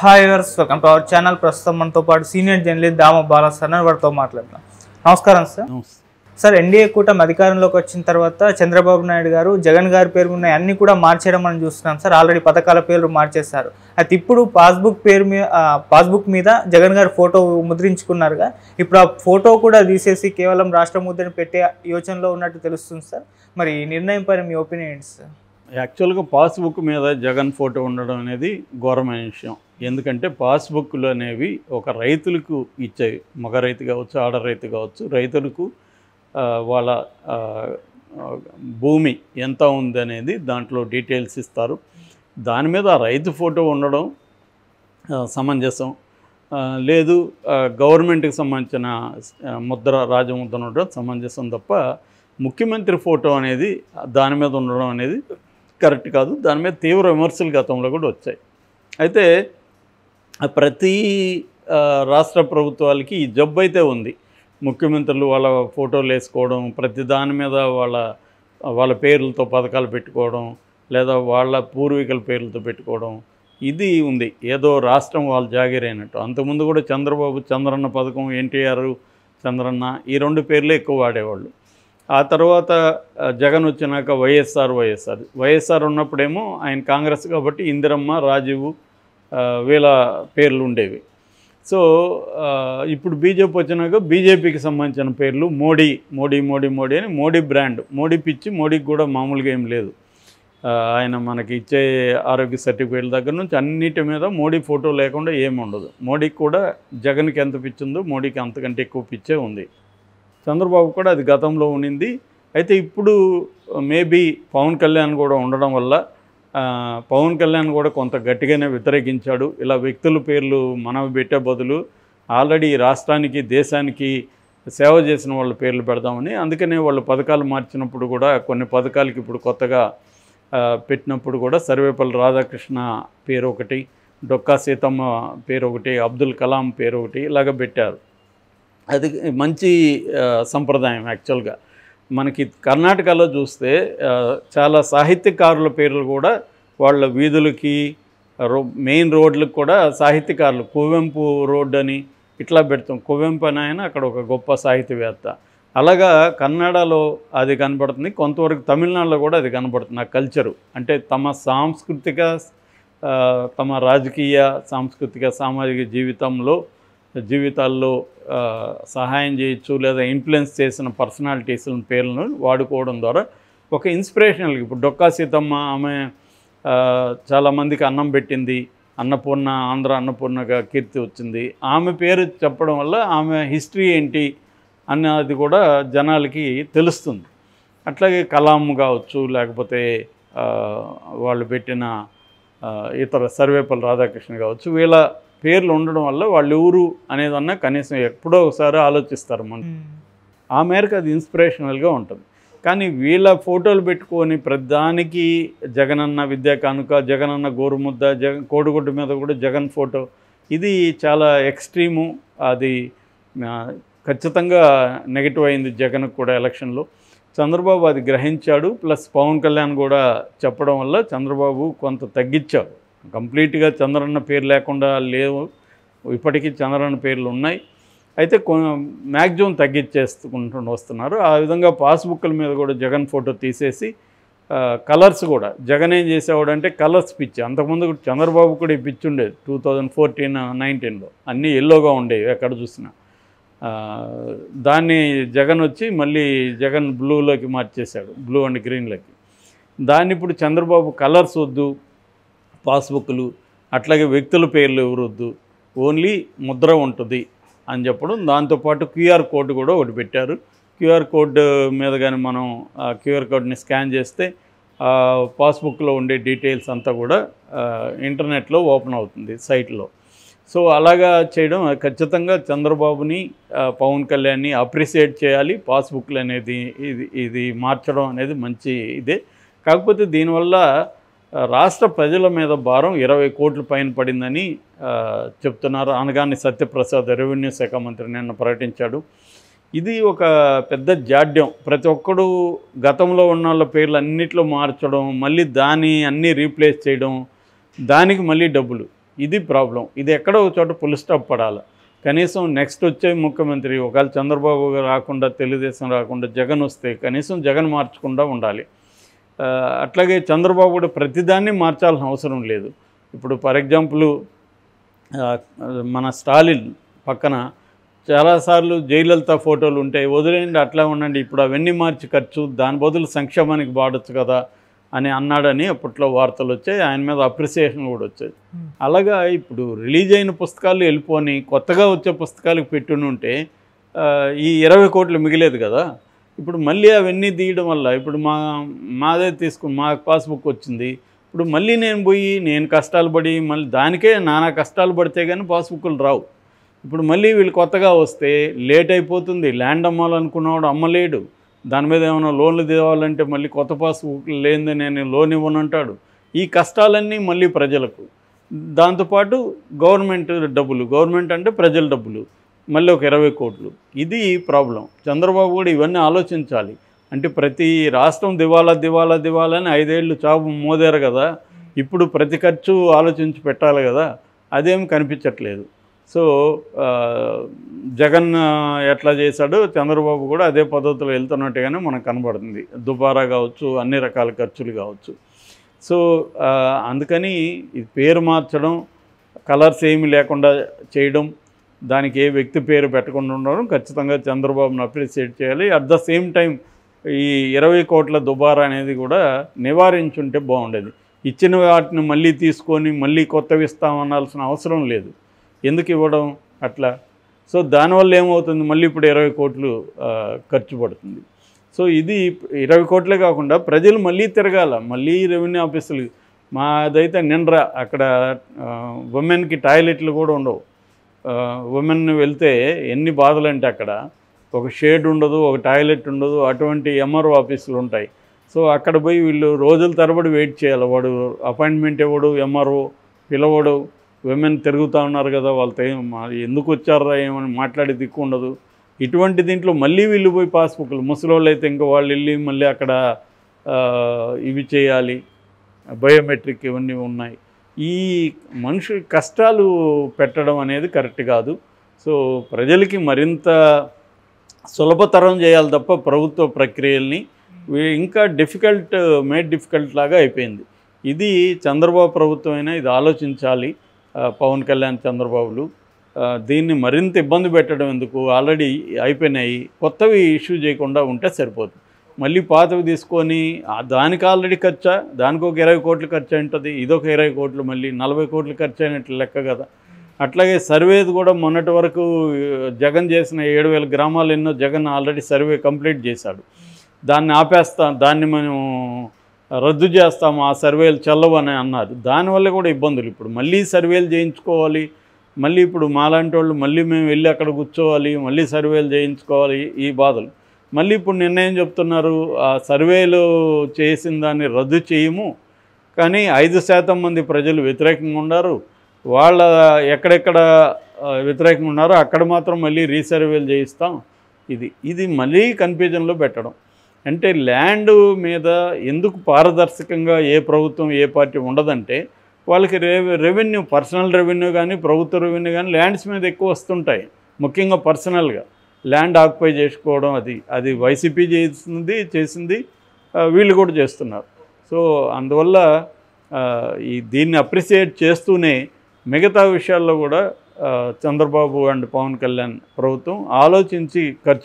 hi వర్స్ welcome to our channel ప్రస్తుతం మనతో పాటు సీనియర్ జర్నలిస్ట్ దామ బాలసార్ వారితో మాట్లాడతాం నమస్కారం సార్ సార్ ఎన్డీఏ కూటమి అధికారంలోకి వచ్చిన తర్వాత చంద్రబాబు నాయుడు గారు జగన్ గారి పేరు ఉన్న అన్ని కూడా మార్చేయడం మనం చూస్తున్నాం సార్ ఆల్రెడీ పథకాల పేర్లు మార్చేశారు అయితే ఇప్పుడు పాస్బుక్ పేరు మీద పాస్బుక్ మీద జగన్ గారి ఫోటో ముద్రించుకున్నారుగా ఇప్పుడు ఆ ఫోటో కూడా తీసేసి కేవలం రాష్ట్ర ముద్రని పెట్టే యోచనలో ఉన్నట్టు తెలుస్తుంది సార్ మరి ఈ నిర్ణయం పైన మీ ఒపీనియన్ ఏంటి సార్ యాక్చువల్గా పాస్బుక్ మీద జగన్ ఫోటో ఉండడం అనేది ఘోరమైన విషయం ఎందుకంటే పాస్బుక్లు అనేవి ఒక రైతులకు ఇచ్చేవి మగ రైతు కావచ్చు ఆడ రైతు కావచ్చు రైతులకు ఆ, వాళ్ళ ఆ, ఆ, భూమి ఎంత ఉంది అనేది దాంట్లో డీటెయిల్స్ ఇస్తారు దాని మీద ఆ రైతు ఫోటో ఉండడం ఆ, సమంజసం ఆ, లేదు ఆ, గవర్నమెంట్కి సంబంధించిన ఆ, ముద్ర రాజముద్ర ఉండడం సమంజసం తప్ప ముఖ్యమంత్రి ఫోటో అనేది దాని మీద ఉండడం అనేది కరెక్ట్ కాదు దాని మీద తీవ్ర విమర్శలు గతంలో కూడా వచ్చాయి అయితే ఆ ప్రతి ఆ, రాష్ట్ర ప్రభుత్వాలకి ఈ జబ్బు అయితే ఉంది ముఖ్యమంత్రులు వాళ్ళ ఫోటోలు వేసుకోవడం ప్రతి దాని మీద వాళ్ళ వాళ్ళ పేర్లతో పథకాలు పెట్టుకోవడం లేదా వాళ్ళ పూర్వీకుల పేర్లతో పెట్టుకోవడం ఇది ఉంది ఏదో రాష్ట్రం వాళ్ళు జాగిరైనట్టు అంతకుముందు కూడా చంద్రబాబు చంద్రన్న పథకం ఎన్టీఆర్ చంద్రన్న ఈ రెండు పేర్లే ఎక్కువ వాడేవాళ్ళు ఆ తర్వాత ఆ, జగన్ వచ్చినాక వైఎస్ఆర్ వైఎస్ఆర్ వైఎస్ఆర్ ఉన్నప్పుడేమో ఆయన కాంగ్రెస్ కాబట్టి ఇందిరమ్మ రాజీవ్ ఆ, వీళ్ళ పేర్లు ఉండేవి సో ఆ, ఇప్పుడు బీజేపీ వచ్చినాక బీజేపీకి సంబంధించిన పేర్లు మోడీ మోడీ మోడీ మోడీ అని మోడీ బ్రాండ్ మోడీ పిచ్చి మోడీకి కూడా మామూలుగా ఏం లేదు ఆ, ఆయన మనకి ఇచ్చే ఆరోగ్య సర్టిఫికేట్ల దగ్గర నుంచి అన్నిటి మీద మోడీ ఫోటో లేకుండా ఏమి ఉండదు మోడీకి కూడా జగన్కి ఎంత పిచ్చిందో మోడీకి అంతకంటే ఎక్కువ పిచ్చే ఉంది చంద్రబాబు కూడా అది గతంలో ఉండింది అయితే ఇప్పుడు మేబీ పవన్ కళ్యాణ్ కూడా ఉండడం వల్ల ఆ, పవన్ కళ్యాణ్ కూడా కొంత గట్టిగానే వ్యతిరేకించాడు ఇలా వ్యక్తుల పేర్లు మనవి పెట్టే బదులు ఆల్రెడీ ఈ రాష్ట్రానికి దేశానికి సేవ చేసిన వాళ్ళ పేర్లు పెడదామని అందుకనే వాళ్ళు పథకాలు మార్చినప్పుడు కూడా కొన్ని పథకాలకి ఇప్పుడు కొత్తగా ఆ, పెట్టినప్పుడు కూడా సర్వేపల్లి రాధాకృష్ణ పేరు ఒకటి డొక్కా సీతమ్మ పేరు ఒకటి అబ్దుల్ కలాం పేరు ఒకటి ఇలాగ పెట్టారు అది మంచి ఆ, సంప్రదాయం యాక్చువల్గా మనకి కర్ణాటకలో చూస్తే ఆ, చాలా సాహిత్యకారుల పేర్లు కూడా వాళ్ళ వీధులకి రో మెయిన్ రోడ్లకు కూడా సాహిత్యకారులు కువెంపు రోడ్ అని ఇట్లా పెడతాం కువెంపు అని ఆయన అక్కడ ఒక గొప్ప సాహిత్యవేత్త అలాగా కన్నడలో అది కనబడుతుంది కొంతవరకు తమిళనాడులో కూడా అది కనబడుతుంది ఆ కల్చరు అంటే తమ సాంస్కృతిక ఆ, తమ రాజకీయ సాంస్కృతిక సామాజిక జీవితంలో జీవితాల్లో ఆ, సహాయం చేయొచ్చు లేదా ఇన్ఫ్లుయెన్స్ చేసిన పర్సనాలిటీస్ పేర్లను వాడుకోవడం ద్వారా ఒక ఇన్స్పిరేషనల్ ఇప్పుడు డొక్కా సీతమ్మ ఆమె ఆ, చాలామందికి అన్నం పెట్టింది అన్నపూర్ణ ఆంధ్ర అన్నపూర్ణగా కీర్తి వచ్చింది ఆమె పేరు చెప్పడం వల్ల ఆమె హిస్టరీ ఏంటి అన్నది కూడా జనాలకి తెలుస్తుంది అట్లాగే కలాం కావచ్చు లేకపోతే ఆ, వాళ్ళు పెట్టిన ఆ, ఇతర సర్వేపల్లి రాధాకృష్ణ కావచ్చు వీళ్ళ పేర్లు ఉండడం వల్ల వాళ్ళు ఎవరు అనేదన్నా కనీసం ఎప్పుడో ఒకసారి ఆలోచిస్తారు మనం ఆ మేరకు అది ఇన్స్పిరేషనల్గా ఉంటుంది కానీ వీళ్ళ ఫోటోలు పెట్టుకొని ప్రధానికి జగనన్న విద్యా కానుక జగనన్న గోరుముద్ద జగన్ కోడిగుడ్డు మీద కూడా జగన్ ఫోటో ఇది చాలా ఎక్స్ట్రీము అది ఆ, ఖచ్చితంగా నెగిటివ్ అయింది జగన్కు కూడా ఎలక్షన్లో చంద్రబాబు అది గ్రహించాడు ప్లస్ పవన్ కళ్యాణ్ కూడా చెప్పడం వల్ల చంద్రబాబు కొంత తగ్గించాడు కంప్లీట్గా చంద్రన్న పేరు లేకుండా లేవు ఇప్పటికీ చంద్రన్న పేర్లు ఉన్నాయి అయితే మ్యాక్సిమం తగ్గించేసుకుంటూ వస్తున్నారు ఆ విధంగా పాస్బుక్ల మీద కూడా జగన్ ఫోటో తీసేసి కలర్స్ కూడా జగన్ ఏం చేసేవాడు అంటే కలర్స్ పిచ్చి అంతకుముందు చంద్రబాబు కూడా ఈ పిచ్చి ఉండేది టూ థౌజండ్ ఫోర్టీన్ నైన్టీన్లో అన్నీ ఎల్లోగా ఉండేవి ఎక్కడ చూసినా ఆ, దాన్ని జగన్ వచ్చి మళ్ళీ జగన్ బ్లూలోకి మార్చేశాడు బ్లూ అండ్ గ్రీన్లోకి దాన్ని ఇప్పుడు చంద్రబాబు కలర్స్ వద్దు పాస్బుక్లు అట్లాగే వ్యక్తుల పేర్లు ఎవరు వద్దు ఓన్లీ ముద్ర ఉంటుంది అని చెప్పడం దాంతోపాటు క్యూఆర్ కోడ్ కూడా ఒకటి పెట్టారు క్యూఆర్ కోడ్ మీద కానీ మనం ఆ క్యూఆర్ కోడ్ని స్కాన్ చేస్తే ఆ పాస్బుక్లో ఉండే డీటెయిల్స్ అంతా కూడా ఆ, ఇంటర్నెట్లో ఓపెన్ అవుతుంది సైట్లో సో అలాగా చేయడం ఖచ్చితంగా చంద్రబాబుని ఆ, పవన్ కళ్యాణ్ని అప్రిషియేట్ చేయాలి పాస్బుక్లు అనేది ఇది ఇది మార్చడం అనేది మంచి ఇదే కాకపోతే దీనివల్ల ఆ, రాష్ట్ర ప్రజల మీద భారం ఇరవై కోట్ల పైన పడిందని ఆ, చెప్తున్నారు అనగాని సత్యప్రసాద్ రెవెన్యూ శాఖ మంత్రి నిన్న ప్రకటించాడు ఇది ఒక పెద్ద జాడ్యం ప్రతి ఒక్కడు గతంలో ఉన్న వాళ్ళ పేర్లు అన్నిట్లో మార్చడం మళ్ళీ దాన్ని అన్నీ రీప్లేస్ చేయడం దానికి మళ్ళీ డబ్బులు ఇది ప్రాబ్లం ఇది ఎక్కడో ఒక చోట పుల్ స్టాప్ పడాలి కనీసం నెక్స్ట్ వచ్చే ముఖ్యమంత్రి ఒకవేళ చంద్రబాబు గారు రాకుండా తెలుగుదేశం రాకుండా జగన్ వస్తే కనీసం జగన్ మార్చకుండా ఉండాలి ఆ, అట్లాగే చంద్రబాబు కూడా ప్రతిదాన్ని మార్చాల్సిన అవసరం లేదు ఇప్పుడు ఫర్ ఎగ్జాంపుల్ ఆ, మన స్టాలిన్ పక్కన చాలాసార్లు జయలలిత ఫోటోలు ఉంటాయి వదిలేయండి అట్లా ఉండండి ఇప్పుడు అవన్నీ మార్చి ఖర్చు దాని బదులు సంక్షేమానికి వాడచ్చు కదా అని అన్నాడని అప్పట్లో వార్తలు వచ్చాయి ఆయన మీద అప్రిసియేషన్ కూడా వచ్చాయి అలాగా ఇప్పుడు రిలీజ్ అయిన పుస్తకాలు వెళ్ళిపోని కొత్తగా వచ్చే పుస్తకాలకు పెట్టుని ఉంటే ఆ, ఈ ఇరవై కోట్లు మిగిలేదు కదా ఇప్పుడు మళ్ళీ అవన్నీ తీయడం వల్ల ఇప్పుడు మా మాదే తీసుకుని మా పాస్బుక్ వచ్చింది ఇప్పుడు మళ్ళీ నేను పోయి నేను కష్టాలు పడి మళ్ళీ దానికే నానా కష్టాలు పడితే కానీ పాస్బుక్లు రావు ఇప్పుడు మళ్ళీ వీళ్ళు కొత్తగా వస్తే లేట్ అయిపోతుంది ల్యాండ్ అమ్మాలనుకున్నవాడు అమ్మలేడు దాని మీద ఏమైనా లోన్లు తేవాలంటే మళ్ళీ కొత్త పాస్బుక్ లేనిదే నేను లోన్ ఇవ్వనంటాడు ఈ కష్టాలన్నీ మళ్ళీ ప్రజలకు దాంతోపాటు గవర్నమెంట్ డబ్బులు గవర్నమెంట్ అంటే ప్రజల డబ్బులు మళ్ళీ ఒక ఇరవై కోట్లు ఇది ప్రాబ్లం చంద్రబాబు కూడా ఇవన్నీ ఆలోచించాలి అంటే ప్రతి రాష్ట్రం దివాలా దివాలా దివాలా అని ఐదేళ్ళు చాపు మోదారు కదా ఇప్పుడు ప్రతి ఖర్చు ఆలోచించి పెట్టాలి కదా అదేం కనిపించట్లేదు సో ఆ, జగన్ ఆ, ఎట్లా చేశాడో చంద్రబాబు కూడా అదే పద్ధతిలో వెళ్తున్నట్టుగానే మనకు కనబడుతుంది దుబారా కావచ్చు అన్ని రకాల ఖర్చులు కావచ్చు సో ఆ, అందుకని ఇది పేరు మార్చడం కలర్స్ ఏమి లేకుండా చేయడం దానికి ఏ వ్యక్తి పేరు పెట్టకుండా ఉండడం ఖచ్చితంగా చంద్రబాబును అప్రిషియేట్ చేయాలి అట్ ద సేమ్ టైం ఈ ఇరవై కోట్ల దుబారా అనేది కూడా నివారించుంటే బాగుండేది ఇచ్చిన వాటిని మళ్ళీ తీసుకొని మళ్ళీ కొత్తవి ఇస్తామనాల్సిన అవసరం లేదు ఎందుకు ఇవ్వడం అట్లా సో దానివల్ల ఏమవుతుంది మళ్ళీ ఇప్పుడు ఇరవై కోట్లు ఆ, ఖర్చు పడుతుంది సో ఇది ఇరవై కోట్లే కాకుండా ప్రజలు మళ్ళీ తిరగాల మళ్ళీ రెవెన్యూ ఆఫీసులు మాదైతే నిండ్రా అక్కడ ఉమెన్కి టాయిలెట్లు కూడా ఉండవు ఉమెన్ వెళ్తే ఎన్ని బాధలు అంటే అక్కడ ఒక షేడ్ ఉండదు ఒక టాయిలెట్ ఉండదు అటువంటి ఎంఆర్ఓ ఆఫీసులు ఉంటాయి సో అక్కడ పోయి వీళ్ళు రోజుల తరబడి వెయిట్ చేయాలి వాడు అపాయింట్మెంట్ ఇవ్వడు ఎంఆర్ఓ పిలవడు విమెన్ తిరుగుతూ ఉన్నారు కదా వాళ్ళతో ఏం మా- ఎందుకు వచ్చారా ఏమని మాట్లాడే దిక్కు ఉండదు ఇటువంటి దీంట్లో మళ్ళీ వీళ్ళు పోయి పాస్బుక్లు ముసలోళ్ళు అయితే ఇంకా వాళ్ళు వెళ్ళి మళ్ళీ అక్కడ ఆ, ఇవి చేయాలి బయోమెట్రిక్ ఇవన్నీ ఉన్నాయి ఈ మనుషు కష్టాలు పెట్టడం అనేది కరెక్ట్ కాదు సో ప్రజలకి మరింత సులభతరం చేయాలి తప్ప ప్రభుత్వ ప్రక్రియల్ని వీ- ఇంకా డిఫికల్ట్ మేడ్ డిఫికల్ట్ లాగా అయిపోయింది ఇది చంద్రబాబు ప్రభుత్వం అయినా ఇది ఆలోచించాలి ఆ, పవన్ కళ్యాణ్ చంద్రబాబులు ఆ, దీన్ని మరింత ఇబ్బంది పెట్టడం ఎందుకు ఆల్రెడీ అయిపోయినాయి కొత్తవి ఇష్యూ చేయకుండా ఉంటే సరిపోతుంది మళ్ళీ పాతవి తీసుకొని ఆ దానికి ఆల్రెడీ ఖర్చా దానికి ఒక ఇరవై కోట్లు ఖర్చు ఉంటుంది ఇదొక ఇరవై కోట్లు మళ్ళీ నలభై కోట్లు ఖర్చు అయినట్లు లెక్క కదా అట్లాగే సర్వేది కూడా మొన్నటి వరకు ఆ, జగన్ చేసిన ఏడు వేల గ్రామాలు ఎన్నో జగన్ ఆల్రెడీ సర్వే కంప్లీట్ చేశాడు దాన్ని ఆపేస్తాం దాన్ని మనం రద్దు చేస్తాము ఆ సర్వేలు చెల్లవని అన్నారు దానివల్ల కూడా ఇబ్బందులు ఇప్పుడు మళ్ళీ సర్వేలు చేయించుకోవాలి మళ్ళీ ఇప్పుడు మాలాంటి వాళ్ళు మళ్ళీ మేము వెళ్ళి అక్కడ కూర్చోవాలి మళ్ళీ సర్వేలు చేయించుకోవాలి ఈ బాధలు మళ్ళీ ఇప్పుడు నిర్ణయం చెప్తున్నారు ఆ సర్వేలు చేసిన దాన్ని రద్దు చేయము కానీ ఐదు శాతం మంది ప్రజలు వ్యతిరేకంగా ఉన్నారు వాళ్ళ ఎక్కడెక్కడ ఆ, వ్యతిరేకంగా ఉన్నారో అక్కడ మాత్రం మళ్ళీ రీసర్వేలు చేయిస్తాం ఇది ఇది మళ్ళీ కన్ఫ్యూజన్లో పెట్టడం అంటే ల్యాండ్ మీద ఎందుకు పారదర్శకంగా ఏ ప్రభుత్వం ఏ పార్టీ ఉండదంటే వాళ్ళకి రెవె రెవెన్యూ పర్సనల్ రెవెన్యూ కానీ ప్రభుత్వ రెవెన్యూ కానీ ల్యాండ్స్ మీద ఎక్కువ వస్తుంటాయి ముఖ్యంగా పర్సనల్గా ల్యాండ్ ఆక్యుపై చేసుకోవడం అది అది వైసీపీ చేస్తుంది చేసింది ఆ, వీళ్ళు కూడా చేస్తున్నారు సో అందువల్ల ఆ, ఈ దీన్ని అప్రిసియేట్ చేస్తూనే మిగతా విషయాల్లో కూడా ఆ, చంద్రబాబు అండ్ పవన్ కళ్యాణ్ ప్రభుత్వం ఆలోచించి ఖర్చు